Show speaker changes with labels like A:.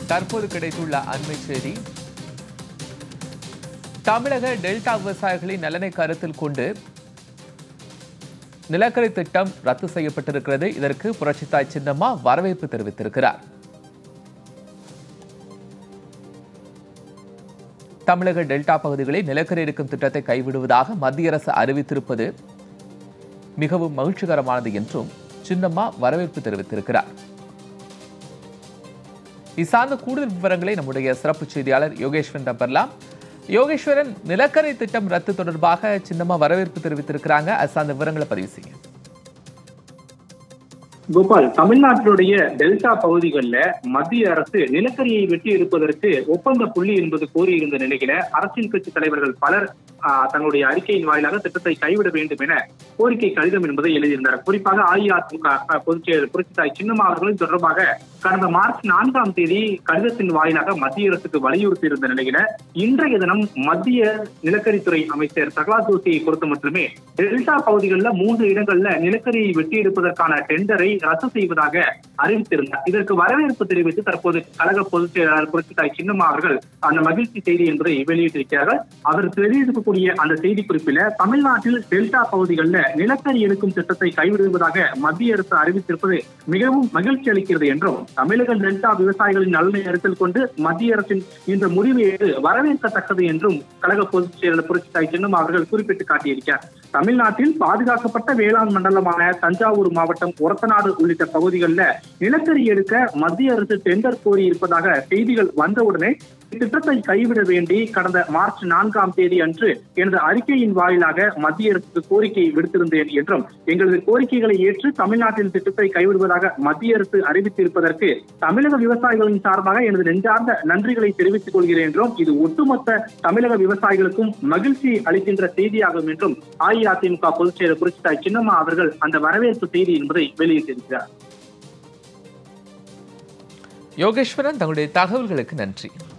A: தற்போது கிடைத்துள்ள அண்மை செய்தி தமிழக டெல்டா விவசாயிகளின் நலனை கருத்தில் கொண்டு நிலக்கரி திட்டம் ரத்து செய்யப்பட்டிருக்கிறது இதற்கு புரட்சித்தாய் சின்னம்மா வரவேற்பு தெரிவித்திருக்கிறார் தமிழக டெல்டா பகுதிகளில் நிலக்கரி எடுக்கும் திட்டத்தை கைவிடுவதாக மத்திய அரசு அறிவித்திருப்பது மிகவும் மகிழ்ச்சிகரமானது என்றும் சின்னம்மா வரவேற்பு தெரிவித்திருக்கிறார் இது சார்ந்த கூடுதல் விவரங்களை நம்முடைய சிறப்பு செய்தியாளர் யோகேஸ்வரன் பெறலாம் யோகேஸ்வரன் நிலக்கரி திட்டம் ரத்து தொடர்பாக சின்னம்மா வரவேற்பு தெரிவித்திருக்கிறாங்க அது சார்ந்த விவரங்களை பதிவு செய்யுங்க
B: கோபால் தமிழ்நாட்டினுடைய டெல்டா பகுதிகளில் மத்திய அரசு நிலக்கரியை வெட்டி எடுப்பதற்கு ஒப்பந்த புள்ளி என்பது கோரியிருந்த நிலையில அரசியல் கட்சி தலைவர்கள் பலர் ஆஹ், தங்களுடைய அறிக்கையின் வாயிலாக திட்டத்தை கைவிட வேண்டும் என கோரிக்கை கடிதம் என்பதை எழுதியிருந்தார் குறிப்பாக அஇஅதிமுக அஹ், பொதுச் செயலர் புரட்சித்தாய் சின்னம்மா அவர்களும் தொடர்பாக கடந்த மார்ச் நான்காம் தேதி கடிதத்தின் வாயிலாக மத்திய அரசுக்கு வலியுறுத்தி இருந்த நிலையில இன்றைய தினம் மத்திய நிலக்கரித்துறை அமைச்சர் பிரகலாத் ஜோஷியை பொறுத்த மட்டுமே டெல்டா பகுதிகளில் மூன்று இடங்கள்ல நிலக்கரியை வெட்டி எடுப்பதற்கான டெண்டரை ரத்து செய்வதாக அறிவித்திருந்தார் இதற்கு வரவேற்பு தெரிவித்து தற்போது கழக பொதுச் செயலாளர் புரட்சித்தாய் சின்னம்மா அவர்கள் அந்த மகிழ்ச்சி செய்தி என்பதை வெளியிட்டிருக்கிறார்கள் அவர் வெளியிட்டிருக்கக்கூடிய அந்த செய்தி குறிப்பில தமிழ்நாட்டில் டெல்டா பகுதிகளில் நிலக்கரி எடுக்கும் திட்டத்தை கைவிடுவதாக மத்திய அரசு அறிவித்திருப்பது மிகவும் மகிழ்ச்சி அளிக்கிறது என்றும் தமிழக டெல்டா விவசாயிகளின் நலனை கருத்தில் கொண்டு மத்திய அரசின் இந்த முடிவு ஏது வரவேற்கத்தக்கது என்றும் கழக பொதுச் செயலாளர் புரட்சித்தாய் சின்னம்மா அவர்கள் குறிப்பிட்டு காட்டியிருக்கிறார் தமிழ்நாட்டில் பாதுகாக்கப்பட்ட வேளாண் மண்டலமான தஞ்சாவூர் மாவட்டம் ஒரத்தநாடு உள்ளிட்ட பகுதிகளில் நிலக்கரி எடுக்க மத்திய அரசு டெண்டர் கோரி இருப்பதாக செய்திகள் வந்தவுடனே இத்திட்டத்தை கைவிட வேண்டி கடந்த மார்ச் நான்காம் தேதி அன்று எனது அறிக்கையின் வாயிலாக மத்திய அரசுக்கு கோரிக்கை விடுத்திருந்தேன் என்றும் எங்களது கோரிக்கைகளை ஏற்று தமிழ்நாட்டில் திட்டத்தை கைவிடுவதாக மத்திய அரசு அறிவித்திருப்பதற்கு தமிழக விவசாயிகளின் சார்பாக எனது நெஞ்சார்ந்த நன்றிகளை தெரிவித்துக் கொள்கிறேன் என்றும் இது ஒட்டுமொத்த தமிழக விவசாயிகளுக்கும் மகிழ்ச்சி அளிக்கின்ற செய்தியாகும் என்றும் அஇஅதிமுக பொதுச் செயலர் புரட்சித்தாய் சின்னம்மா அவர்கள் அந்த வரவேற்பு செய்தி என்பதை வெளியிட்டிருக்கிறார்
A: யோகேஸ்வரன் தங்களுடைய தகவல்களுக்கு நன்றி